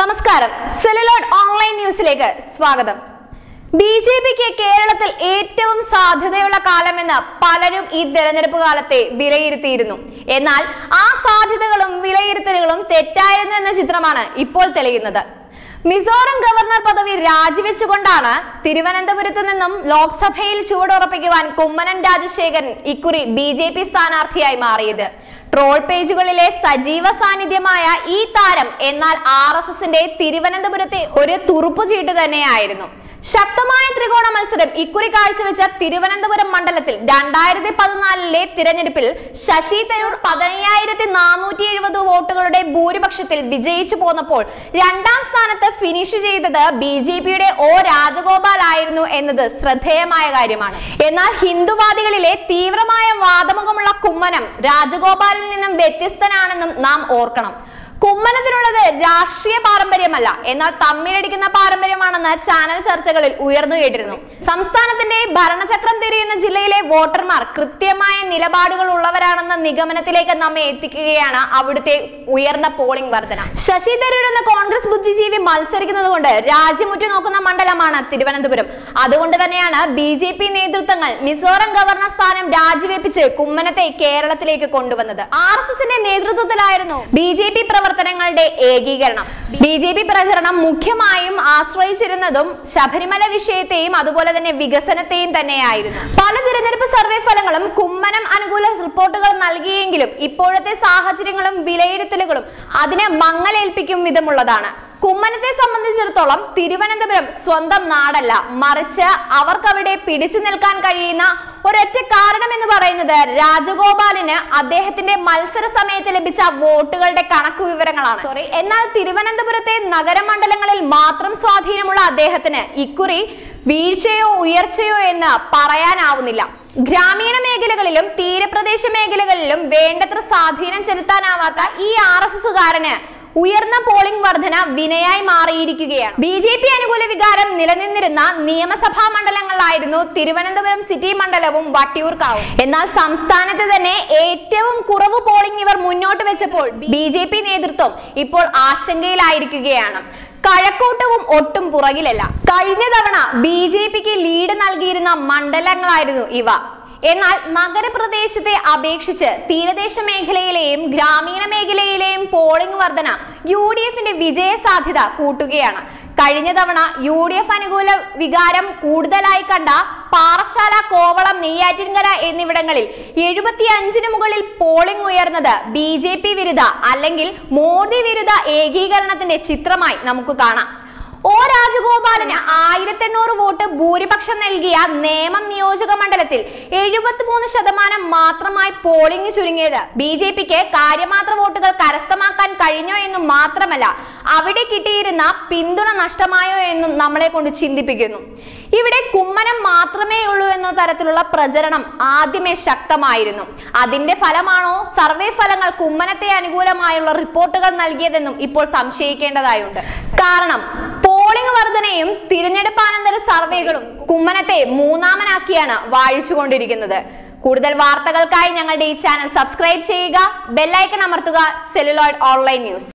നമസ്കാരം സെലുലോഡ് ഓൺലൈൻ ന്യൂസിലേക്ക് സ്വാഗതം ബി ജെ പിക്ക് കേരളത്തിൽ ഏറ്റവും സാധ്യതയുള്ള കാലമെന്ന് പലരും ഈ തെരഞ്ഞെടുപ്പ് കാലത്തെ വിലയിരുത്തിയിരുന്നു എന്നാൽ ആ സാധ്യതകളും വിലയിരുത്തലുകളും തെറ്റായിരുന്നു എന്ന ചിത്രമാണ് ഇപ്പോൾ തെളിയുന്നത് മിസോറം ഗവർണർ പദവി രാജിവെച്ചുകൊണ്ടാണ് തിരുവനന്തപുരത്ത് നിന്നും ലോക്സഭയിൽ ചുവടുറപ്പിക്കുവാൻ കുമ്മനം രാജശേഖരൻ ഇക്കുറി ബി ജെ പി സ്ഥാനാർത്ഥിയായി മാറിയത് ട്രോൾ പേജുകളിലെ സജീവ സാന്നിധ്യമായ ഈ താരം എന്നാൽ ആർ എസ് എസിന്റെ തിരുവനന്തപുരത്തെ ഒരു തുറുപ്പുചീട്ട് തന്നെയായിരുന്നു ശക്തമായ ത്രികോണ മത്സരം ഇക്കുറി കാഴ്ചവെച്ച തിരുവനന്തപുരം മണ്ഡലത്തിൽ രണ്ടായിരത്തി പതിനാലിലെ തിരഞ്ഞെടുപ്പിൽ ശശി തരൂർ പതിനയ്യായിരത്തി നാനൂറ്റി എഴുപത് വോട്ടുകളുടെ ഭൂരിപക്ഷത്തിൽ വിജയിച്ചു പോന്നപ്പോൾ രണ്ടാം സ്ഥാനത്ത് ഫിനിഷ് ചെയ്തത് ബി ജെ പിയുടെ ഒ രാജഗോപാൽ ആയിരുന്നു എന്നത് ശ്രദ്ധേയമായ കാര്യമാണ് എന്നാൽ ഹിന്ദുവാദികളിലെ തീവ്രമായ വാദമുഖമുള്ള കുമ്മനം രാജഗോപാലിൽ നിന്നും വ്യത്യസ്തനാണെന്നും നാം ഓർക്കണം കുമ്മനത്തിനുള്ളത് രാഷ്ട്രീയ പാരമ്പര്യമല്ല എന്നാൽ തമ്മിലടിക്കുന്ന പാരമ്പര്യമാണെന്ന് ചാനൽ ചർച്ചകളിൽ ഉയർന്നു കേട്ടിരുന്നു സംസ്ഥാനത്തിന്റെ ഭരണചക്രം തിരിയുന്ന ജില്ലയിലെ വോട്ടർമാർ കൃത്യമായ നിലപാടുകൾ ഉള്ളവരാണെന്ന നിഗമനത്തിലേക്ക് നമ്മെ എത്തിക്കുകയാണ് അവിടുത്തെ ഉയർന്ന പോളിംഗ് വർധന ശശി തരൂർ എന്ന കോൺഗ്രസ് ബുദ്ധിജീവി മത്സരിക്കുന്നത് കൊണ്ട് രാജ്യമുറ്റു നോക്കുന്ന മണ്ഡലമാണ് തിരുവനന്തപുരം അതുകൊണ്ട് തന്നെയാണ് ബി ജെ പി നേതൃത്വങ്ങൾ മിസോറം ഗവർണർ സ്ഥാനം രാജിവെപ്പിച്ച് കുമ്മനത്തെ കേരളത്തിലേക്ക് കൊണ്ടുവന്നത് ആർ എസ് എസിന്റെ നേതൃത്വത്തിലായിരുന്നു ബി ജെ പി പ്രവർത്തനങ്ങളുടെ ഏകീകരണം ബി ജെ പി പ്രചരണം മുഖ്യമായും ആശ്രയിച്ചിരുന്നതും ശബരിമല വിഷയത്തെയും അതുപോലെ തന്നെ വികസനത്തെയും തന്നെയായിരുന്നു പല തിരഞ്ഞെടുപ്പ് സർവേ ഫലങ്ങളും കുമ്മനം അനുകൂല റിപ്പോർട്ടുകൾ നൽകിയെങ്കിലും ഇപ്പോഴത്തെ സാഹചര്യങ്ങളും വിലയിരുത്തലുകളും അതിനെ മങ്ങലേൽപ്പിക്കും വിധമുള്ളതാണ് കുമ്മനത്തെ സംബന്ധിച്ചിടത്തോളം തിരുവനന്തപുരം സ്വന്തം നാടല്ല മറിച്ച് അവർക്കവിടെ പിടിച്ചു നിൽക്കാൻ കഴിയുന്ന ഒരൊറ്റ കാരണം എന്ന് പറയുന്നത് രാജഗോപാലിന് അദ്ദേഹത്തിന്റെ മത്സര സമയത്ത് ലഭിച്ച വോട്ടുകളുടെ കണക്ക് വിവരങ്ങളാണ് സോറി എന്നാൽ തിരുവനന്തപുരത്തെ നഗരമണ്ഡലങ്ങളിൽ മാത്രം സ്വാധീനമുള്ള അദ്ദേഹത്തിന് ഇക്കുറി വീഴ്ചയോ ഉയർച്ചയോ എന്ന് പറയാനാവുന്നില്ല ഗ്രാമീണ മേഖലകളിലും തീരപ്രദേശ മേഖലകളിലും വേണ്ടത്ര സ്വാധീനം ചെലുത്താനാവാത്ത ഈ ആർ എസ് എസുകാരന് ഉയർന്ന പോളിംഗ് വർധന വിനയായി മാറിയിരിക്കുകയാണ് ബി ജെ പി അനുകൂല വികാരം നിലനിന്നിരുന്ന നിയമസഭാ മണ്ഡലങ്ങളിലായിരുന്നു തിരുവനന്തപുരം സിറ്റി മണ്ഡലവും വട്ടിയൂർക്കാവും എന്നാൽ സംസ്ഥാനത്ത് തന്നെ ഏറ്റവും കുറവ് പോളിംഗ് ഇവർ മുന്നോട്ട് വെച്ചപ്പോൾ ബി ജെ പി നേതൃത്വം ഇപ്പോൾ ആശങ്കയിലായിരിക്കുകയാണ് കഴക്കൂട്ടവും ഒട്ടും പുറകിലല്ല കഴിഞ്ഞ തവണ ബി ജെ പിക്ക് ലീഡ് നൽകിയിരുന്ന മണ്ഡലങ്ങളായിരുന്നു ഇവ എന്നാൽ നഗരപ്രദേശത്തെ അപേക്ഷിച്ച് തീരദേശ മേഖലയിലെയും ഗ്രാമീണ മേഖലയിലെയും പോളിംഗ് വർധന യു ഡി എഫിന്റെ വിജയ സാധ്യത കൂട്ടുകയാണ് കഴിഞ്ഞ തവണ യു ഡി എഫ് അനുകൂല വികാരം കൂടുതലായി കണ്ട പാറശാല കോവളം നെയ്യാറ്റിൻകര എന്നിവിടങ്ങളിൽ എഴുപത്തി അഞ്ചിന് മുകളിൽ പോളിംഗ് ഉയർന്നത് ബി ജെ പി വിരുദ്ധ അല്ലെങ്കിൽ മോദി വിരുദ്ധ ഏകീകരണത്തിന്റെ ചിത്രമായി നമുക്ക് കാണാം ഒ രാജഗോപാലിന് ആയിരത്തി എണ്ണൂറ് വോട്ട് ഭൂരിപക്ഷം നൽകിയ നേമം നിയോജക മണ്ഡലത്തിൽ എഴുപത്തിമൂന്ന് ശതമാനം മാത്രമായി പോളിംഗ് ചുരുങ്ങിയത് ബി ജെ പിക്ക് കാര്യമാത്ര വോട്ടുകൾ കരസ്ഥമാക്കാൻ കഴിഞ്ഞോ എന്നും മാത്രമല്ല അവിടെ കിട്ടിയിരുന്ന പിന്തുണ നഷ്ടമായോ എന്നും നമ്മളെ കൊണ്ട് ചിന്തിപ്പിക്കുന്നു ഇവിടെ കുമ്മനം മാത്രമേ ഉള്ളൂ എന്ന തരത്തിലുള്ള പ്രചരണം ആദ്യമേ ശക്തമായിരുന്നു അതിന്റെ ഫലമാണോ സർവേ ഫലങ്ങൾ കുമ്മനത്തെ അനുകൂലമായുള്ള റിപ്പോർട്ടുകൾ നൽകിയതെന്നും ഇപ്പോൾ സംശയിക്കേണ്ടതായുണ്ട് കാരണം പോളിംഗ് വർധനയും തിരഞ്ഞെടുപ്പാനന്തര സർവേകളും കുമ്മനത്തെ മൂന്നാമനാക്കിയാണ് വാഴിച്ചുകൊണ്ടിരിക്കുന്നത് കൂടുതൽ വാർത്തകൾക്കായി ഞങ്ങളുടെ ഈ ചാനൽ സബ്സ്ക്രൈബ് ചെയ്യുക ബെല്ലൈക്കൺ അമർത്തുക സെല്ലുലോയിഡ് ഓൺലൈൻ ന്യൂസ്